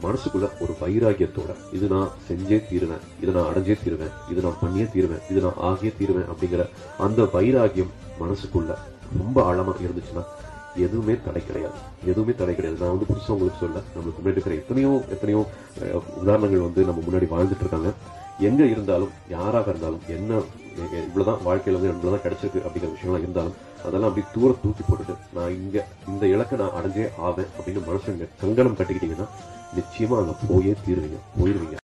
மனசுக்குள்ள ஒரு வைராகியத்தோட இது நான் செஞ்சே தீருவேன் இதை நான் அடைஞ்சே தீருவேன் இது நான் பண்ணியே தீருவேன் இது நான் ஆகியே தீருவேன் அப்படிங்கிற அந்த வைராகியம் மனசுக்குள்ள ரொம்ப ஆழமா இருந்துச்சுன்னா எதுவுமே தடை கிடையாது எதுவுமே தடை கிடையாது நான் வந்து புதுசா உங்களுக்கு சொல்ல நம்மளுக்கு முன்னாடி இருக்கிற எத்தனையோ எத்தனையோ அஹ், உதாரணங்கள் வந்து நம்ம முன்னாடி வாழ்ந்துட்டு இருக்காங்க எங்க இருந்தாலும் யாராக இருந்தாலும் என்ன எ- எ- இவ்வளவுதான் வாழ்க்கையில வந்து இவ்வளவுதான் கிடைச்சிருக்கு அப்படிங்கிற விஷயம்லாம் இருந்தாலும் அதெல்லாம் அப்படி தூர தூக்கி போட்டுட்டு நான் இங்க இந்த இலக்கை நான் அடைஞ்சே ஆவேன் அப்படின்னு மனசுங்க கங்கணம் கட்டிக்கிட்டீங்கன்னா நிச்சயமா அங்க போயே தீருவீங்க போயிருவீங்க